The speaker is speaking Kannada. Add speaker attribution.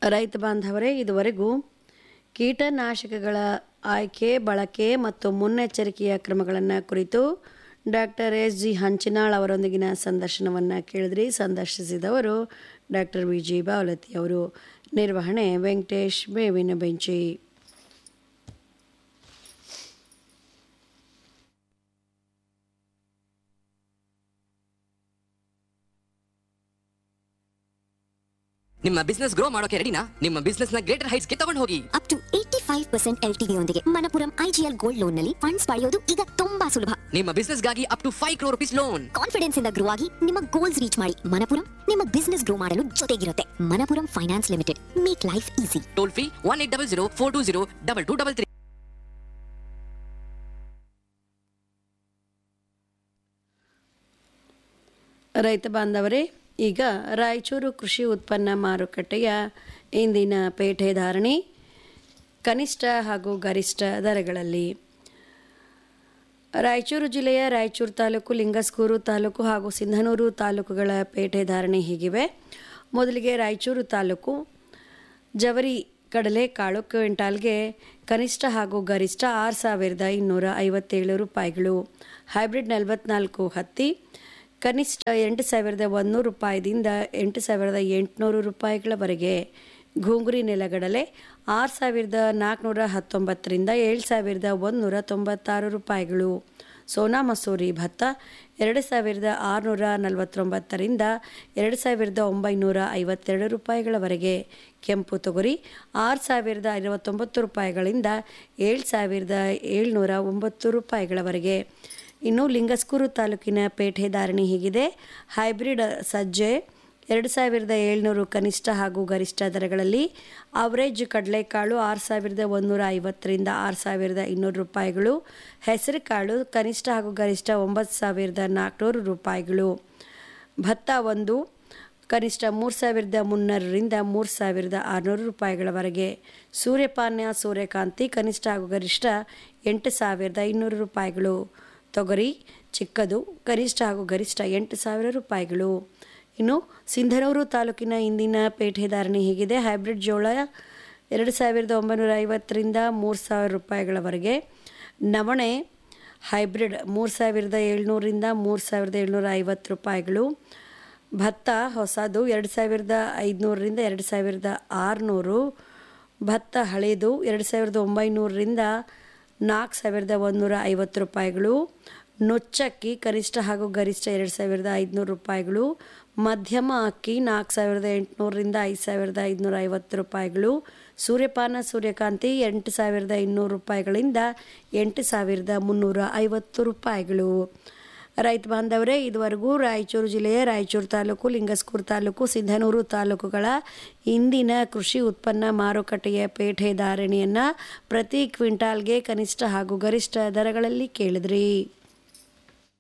Speaker 1: ರೈತ ಬಾಂಧವರೇ ಇದುವರೆಗೂ ಕೀಟನಾಶಕಗಳ ಆಯ್ಕೆ ಬಳಕೆ ಮತ್ತು ಮುನ್ನೆಚ್ಚರಿಕೆಯ ಕ್ರಮಗಳನ್ನು ಕುರಿತು ಡಾಕ್ಟರ್ ಎಸ್ ಜಿ ಹಂಚಿನಾಳ್ ಅವರೊಂದಿಗಿನ ಸಂದರ್ಶನವನ್ನು ಕೇಳಿದ್ರಿ ಸಂದರ್ಶಿಸಿದವರು ಡಾಕ್ಟರ್ ವಿ ಜಿ ಬಾವಲತಿ ಅವರು ನಿರ್ವಹಣೆ ವೆಂಕಟೇಶ್ ಬೇವಿನ ಬೆಂಚಿ
Speaker 2: ನಿಮ್ಮ ಬಿಸ್ನೆಸ್ ಗ್ರೋ ಮಾಡೋಕೆ ರೆಡಿನಾ ನಿಮ್ಮ ಬಿಸ್ನೆಸ್ ನ ಗ್ರೇಟರ್ ಹೈಟ್ಸ್ ಗೆ ತಗೊಂಡು ಹೋಗಿ
Speaker 3: up to eighty five percent L T ಯೊಂದಿಗೆ ಮನಪುರಂ ಐಜಿಎಲ್ ಗೋಲ್ಡ್ ಲೋನ್ ನಲ್ಲಿ ಫಂಡ್ಸ್ ಪಡೆಯೋದು ಈಗ ತುಂಬಾ ಸುಲಭ
Speaker 2: ನಿಮ್ಮ ಬಿಸ್ನೆಸ್ ಗಾಗಿ up to five crore rupees loan
Speaker 3: confidence ಇಂದ ಗ್ರೋ ಆಗಿ ನಿಮ್ಮ ಗೋಲ್ಸ್ ರೀಚ್ ಮಾಡಿ ಮನಪುರಂ ನಿಮ್ಮ ಬಿಸ್ನೆಸ್ ಗ್ರೋ ಮಾಡಲು ಜೊತೆಗಿರುತ್ತೆ Manappuram finance limited make life easy
Speaker 2: toll free one eight double zero four two zero double two double three
Speaker 1: ರೈತ ಬಾಂಧವರೇ ಈಗ ರಾಯಚೂರು ಕೃಷಿ ಉತ್ಪನ್ನ ಮಾರುಕಟ್ಟೆಯ ಇಂದಿನ ಪೇಟೆ ಧಾರಣೆ ಕನಿಷ್ಠ ಹಾಗೂ ಗರಿಷ್ಠ ದರಗಳಲ್ಲಿ ರಾಯಚೂರು ಜಿಲ್ಲೆಯ ರಾಯಚೂರು ತಾಲೂಕು ಲಿಂಗಸ್ಗೂರು ತಾಲೂಕು ಹಾಗೂ ಸಿಂಧನೂರು ತಾಲೂಕುಗಳ ಪೇಟೆ ಧಾರಣೆ ಹೀಗಿವೆ ಮೊದಲಿಗೆ ರಾಯಚೂರು ತಾಲೂಕು ಜವರಿ ಕಡಲೆ ಕಾಳು ಕ್ವಿಂಟಾಲ್ಗೆ ಕನಿಷ್ಠ ಹಾಗೂ ಗರಿಷ್ಠ ಆರು ಸಾವಿರದ ಇನ್ನೂರ ಐವತ್ತೇಳು ರೂಪಾಯಿಗಳು ಹೈಬ್ರಿಡ್ ನಲವತ್ನಾಲ್ಕು ಹತ್ತಿ ಕನಿಷ್ಠ ಎಂಟು ಸಾವಿರದ ಒಂದೂರು ರೂಪಾಯಿದಿಂದ ಎಂಟು ಸಾವಿರದ ಎಂಟುನೂರು ರೂಪಾಯಿಗಳವರೆಗೆ ಘೂಂಗುರಿ ನೆಲಗಡಲೆ ಆರು ಸಾವಿರದ ನಾಲ್ಕುನೂರ ಹತ್ತೊಂಬತ್ತರಿಂದ ಏಳು ಸಾವಿರದ ಒಂದುನೂರ ತೊಂಬತ್ತಾರು ರೂಪಾಯಿಗಳು ಸೋನಾ ಮಸೂರಿ ಭತ್ತ ಎರಡು ಸಾವಿರದ ಆರುನೂರ ನಲವತ್ತೊಂಬತ್ತರಿಂದ ಎರಡು ಸಾವಿರದ ಒಂಬೈನೂರ ಐವತ್ತೆರಡು ರೂಪಾಯಿಗಳವರೆಗೆ ಕೆಂಪು ತೊಗರಿ ಆರು ಸಾವಿರದ ಐವತ್ತೊಂಬತ್ತು ರೂಪಾಯಿಗಳಿಂದ ಏಳು ಸಾವಿರದ ಏಳ್ನೂರ ಒಂಬತ್ತು ರೂಪಾಯಿಗಳವರೆಗೆ ಇನ್ನು ಲಿಂಗಸ್ಕೂರು ತಾಲೂಕಿನ ಪೇಟೆ ಧಾರಣೆ ಹೀಗಿದೆ ಹೈಬ್ರಿಡ್ ಸಜ್ಜೆ ಎರಡು ಸಾವಿರದ ಏಳ್ನೂರು ಕನಿಷ್ಠ ಹಾಗೂ ಗರಿಷ್ಠ ದರಗಳಲ್ಲಿ ಅವರೇಜ್ ಕಡಲೆಕಾಳು ಆರು ಸಾವಿರದ ಒಂದೂರ ಐವತ್ತರಿಂದ ಆರು ಸಾವಿರದ ಇನ್ನೂರು ರೂಪಾಯಿಗಳು ಹೆಸರು ಕಾಳು ಕನಿಷ್ಠ ಹಾಗೂ ಗರಿಷ್ಠ ಒಂಬತ್ತು ಸಾವಿರದ ನಾಲ್ಕುನೂರು ರೂಪಾಯಿಗಳು ಭತ್ತ ಒಂದು ಕನಿಷ್ಠ ಮೂರು ಸಾವಿರದ ಮುನ್ನೂರರಿಂದ ಮೂರು ಸಾವಿರದ ಆರುನೂರು ರೂಪಾಯಿಗಳವರೆಗೆ ಸೂರ್ಯಪಾನ ಸೂರ್ಯಕಾಂತಿ ಕನಿಷ್ಠ ಹಾಗೂ ಗರಿಷ್ಠ ಎಂಟು ಸಾವಿರದ ಇನ್ನೂರು ರೂಪಾಯಿಗಳು ತೊಗರಿ ಚಿಕ್ಕದು ಕನಿಷ್ಠ ಹಾಗೂ ಗರಿಷ್ಠ ಎಂಟು ಸಾವಿರ ರೂಪಾಯಿಗಳು ಇನ್ನು ಸಿಂಧನೂರು ತಾಲೂಕಿನ ಇಂದಿನ ಪೇಟೆ ಧಾರಣೆ ಹೀಗಿದೆ ಹೈಬ್ರಿಡ್ ಜೋಳ ಎರಡು ಸಾವಿರದ ಒಂಬೈನೂರ ಐವತ್ತರಿಂದ ಮೂರು ಸಾವಿರ ರೂಪಾಯಿಗಳವರೆಗೆ ನವಣೆ ಹೈಬ್ರಿಡ್ ಮೂರು ಸಾವಿರದ ಏಳ್ನೂರಿಂದ ಮೂರು ಸಾವಿರದ ಏಳ್ನೂರ ಐವತ್ತು ರೂಪಾಯಿಗಳು ಭತ್ತ ಹೊಸದು ಎರಡು ಸಾವಿರದ ಐದುನೂರರಿಂದ ಎರಡು ಸಾವಿರದ ಆರುನೂರು ಭತ್ತ ಹಳೇದು ಎರಡು ಸಾವಿರದ ಒಂಬೈನೂರರಿಂದ ನಾಲ್ಕು ಸಾವಿರದ ಒಂದುನೂರ ಐವತ್ತು ರೂಪಾಯಿಗಳು ನುಚ್ಚಕ್ಕಿ ಕನಿಷ್ಠ ಹಾಗೂ ಗರಿಷ್ಠ ಎರಡು ಸಾವಿರದ ಐದುನೂರು ರೂಪಾಯಿಗಳು ಮಧ್ಯಮ ಅಕ್ಕಿ ನಾಲ್ಕು ಸಾವಿರದ ಎಂಟುನೂರರಿಂದ ಐದು ಸಾವಿರದ ಐದುನೂರ ಐವತ್ತು ರೂಪಾಯಿಗಳು ಸೂರ್ಯಪಾನ ಸೂರ್ಯಕಾಂತಿ ಎಂಟು ಸಾವಿರದ ಇನ್ನೂರು ರೂಪಾಯಿಗಳಿಂದ ಎಂಟು ಸಾವಿರದ ಮುನ್ನೂರ ಐವತ್ತು ರೂಪಾಯಿಗಳು ರೈತ ಬಾಂಧವರೇ ಇದುವರೆಗೂ ರಾಯಚೂರು ಜಿಲ್ಲೆಯ ರಾಯಚೂರು ತಾಲೂಕು ಲಿಂಗಸ್ಕೂರು ತಾಲೂಕು ಸಿಂಧನೂರು ತಾಲೂಕುಗಳ ಇಂದಿನ ಕೃಷಿ ಉತ್ಪನ್ನ ಮಾರುಕಟ್ಟೆಯ ಪೇಟೆ ಧಾರಣೆಯನ್ನು ಪ್ರತಿ ಕ್ವಿಂಟಾಲ್ಗೆ ಕನಿಷ್ಠ ಹಾಗೂ ಗರಿಷ್ಠ ದರಗಳಲ್ಲಿ ಕೇಳಿದ್ರಿ